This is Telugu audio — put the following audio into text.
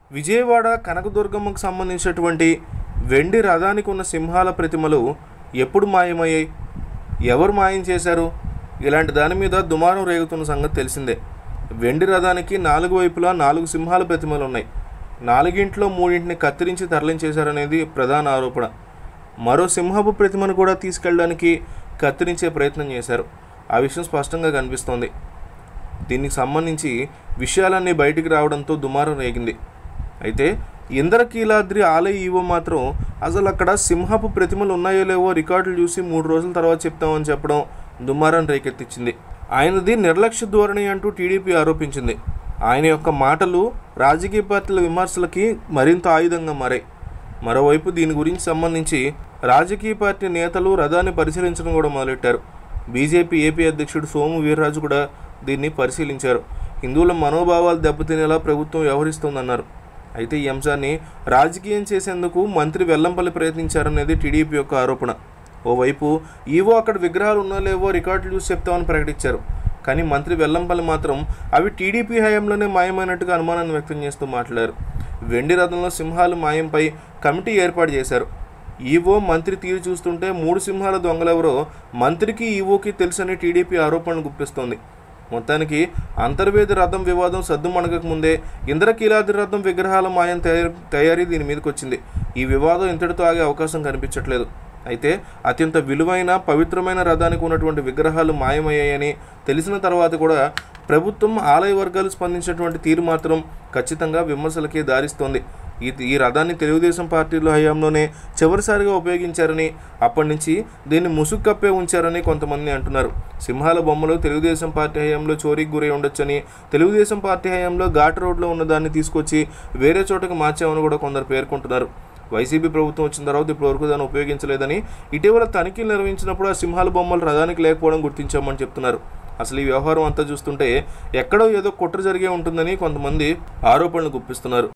విజయవాడ కనకదుర్గమ్మకు సంబంధించినటువంటి వెండి రథానికి ఉన్న సింహాల ప్రతిమలు ఎప్పుడు మాయమయ్యాయి ఎవరు మాయం చేశారు ఇలాంటి దాని మీద దుమారం రేగుతున్న సంగతి తెలిసిందే వెండి రథానికి నాలుగు వైపులా నాలుగు సింహాల ప్రతిమలు ఉన్నాయి నాలుగింట్లో మూడింటిని కత్తిరించి తరలించేశారనేది ప్రధాన ఆరోపణ మరో సింహపు ప్రతిమను కూడా తీసుకెళ్ళడానికి కత్తిరించే ప్రయత్నం చేశారు ఆ విషయం స్పష్టంగా కనిపిస్తోంది దీనికి సంబంధించి విషయాలన్నీ బయటికి రావడంతో దుమారం రేగింది అయితే ఇంద్రకీలాద్రి ఆలయ ఈవో మాత్రం అసలు అక్కడ సింహపు ప్రతిమలు ఉన్నాయో లేవో రికార్డులు చూసి మూడు రోజుల తర్వాత చెప్తామని చెప్పడం దుమారం రేకెత్తించింది ఆయనది నిర్లక్ష్య ధోరణి అంటూ టీడీపీ ఆరోపించింది ఆయన యొక్క మాటలు రాజకీయ పార్టీల విమర్శలకి మరింత ఆయుధంగా మారాయి మరోవైపు దీని గురించి సంబంధించి రాజకీయ పార్టీ నేతలు రథాన్ని పరిశీలించడం కూడా మొదలెట్టారు బీజేపీ ఏపీ అధ్యక్షుడు సోము వీర్రాజు కూడా దీన్ని పరిశీలించారు హిందువుల మనోభావాలు దెబ్బతినేలా ప్రభుత్వం వ్యవహరిస్తోందన్నారు అయితే ఈ అంశాన్ని రాజకీయం చేసేందుకు మంత్రి వెల్లంపల్లి ప్రయత్నించారనేది టీడీపీ యొక్క ఆరోపణ ఓవైపు ఈవో అక్కడ విగ్రహాలు ఉన్నా లేవో రికార్డులు చూసి చెప్తామని ప్రకటించారు కానీ మంత్రి వెల్లంపల్లి మాత్రం అవి టీడీపీ హయాంలోనే మాయమైనట్టుగా అనుమానాన్ని వ్యక్తం చేస్తూ మాట్లాడారు వెండి రథంలో సింహాలు మాయంపై కమిటీ ఏర్పాటు చేశారు ఈవో మంత్రి తీరు చూస్తుంటే మూడు సింహాల దొంగలెవరో మంత్రికి ఈవోకి తెలుసని టీడీపీ ఆరోపణలు గుప్పిస్తోంది మొత్తానికి అంతర్వేది రథం వివాదం సద్దుమణగక ముందే ఇంద్రకీలాద్రి రథం విగ్రహాల మాయం తయారీ తయారీ దీని మీదకి వచ్చింది ఈ వివాదం ఇంతటితో ఆగే అవకాశం కనిపించట్లేదు అయితే అత్యంత విలువైన పవిత్రమైన రథానికి ఉన్నటువంటి విగ్రహాలు మాయమయ్యాయని తెలిసిన తర్వాత కూడా ప్రభుత్వం ఆలయ వర్గాలు స్పందించినటువంటి తీరు మాత్రం ఖచ్చితంగా విమర్శలకే దారిస్తోంది ఈ ఈ రథాన్ని తెలుగుదేశం పార్టీలో హయాంలోనే చివరిసారిగా ఉపయోగించారని అప్పటి నుంచి దీన్ని ముసుగు కప్పే ఉంచారని కొంతమంది అంటున్నారు సింహాల బొమ్మలు తెలుగుదేశం పార్టీ హయాంలో చోరీకి గురై ఉండొచ్చని తెలుగుదేశం పార్టీ హయాంలో ఘాట్ రోడ్లో ఉన్న దాన్ని తీసుకొచ్చి వేరే చోటకి మార్చామని కూడా కొందరు పేర్కొంటున్నారు వైసీపీ ప్రభుత్వం వచ్చిన తర్వాత ఇప్పటివరకు దాన్ని ఉపయోగించలేదని ఇటీవల తనిఖీలు నిర్వహించినప్పుడు ఆ సింహాల బొమ్మలు రథానికి లేకపోవడం గుర్తించామని చెప్తున్నారు అసలు ఈ వ్యవహారం అంతా చూస్తుంటే ఎక్కడో ఏదో కుట్ర జరిగే ఉంటుందని కొంతమంది ఆరోపణలు గుప్పిస్తున్నారు